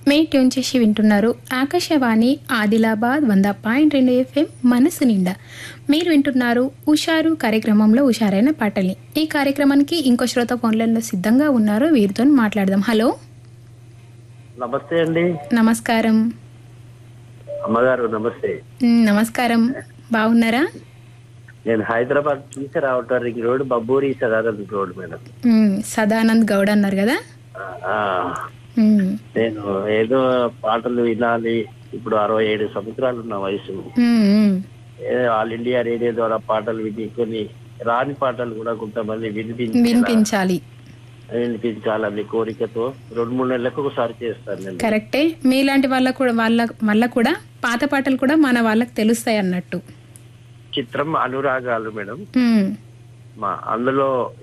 మే tune చేసి వింటున్నారు ఆకాశవాణి ఆదిలాబాద్ వంద పాయింట్ రెండు ఎఫ్ఎం మనసు నిండా మీరు వింటున్నారు ఉషారు కార్యక్రమంలో ఉషారైన పాటల్ని ఈ కార్యక్రమానికి ఇంకో శ్రోత ఫోన్లలో సిద్ధంగా ఉన్నారు వీరితో మాట్లాడదాం హలో నమస్తే అండి నమస్కారం అమ్మగారు నమస్తే మ్, నమస్కారం బాగున్నారా నేను Hyderabad teacher outer ring road Babburi Sadanand road madam మ్, సదానంద్ గౌడ్ అన్నారు కదా ఆ, మ్, నేను ఏదో పాటలు వినాలి ఇప్పుడు అరవై ఏడు సంవత్సరాలు ఉన్న వయసు మ్, మ్. ఏదో ఆల్ ఇండియా రేడియో ద్వారా పాటలు విని కొన్ని రాని పాటలు కూడా కొంతమంది వినిపించి వినిపించాలి వినిపించాలని కోరికతో రెండు మూడు నెలలకు ఒకసారి చేస్తాను నేను కరెక్టే మీలాంటి వాళ్ళ కూడా వాళ్ళ వల్ల కూడా పాత పాటలు కూడా మన వాళ్ళకి తెలుస్తాయి అన్నట్టు చిత్రం అనురాగాలు మేడం మ్, మా అందులో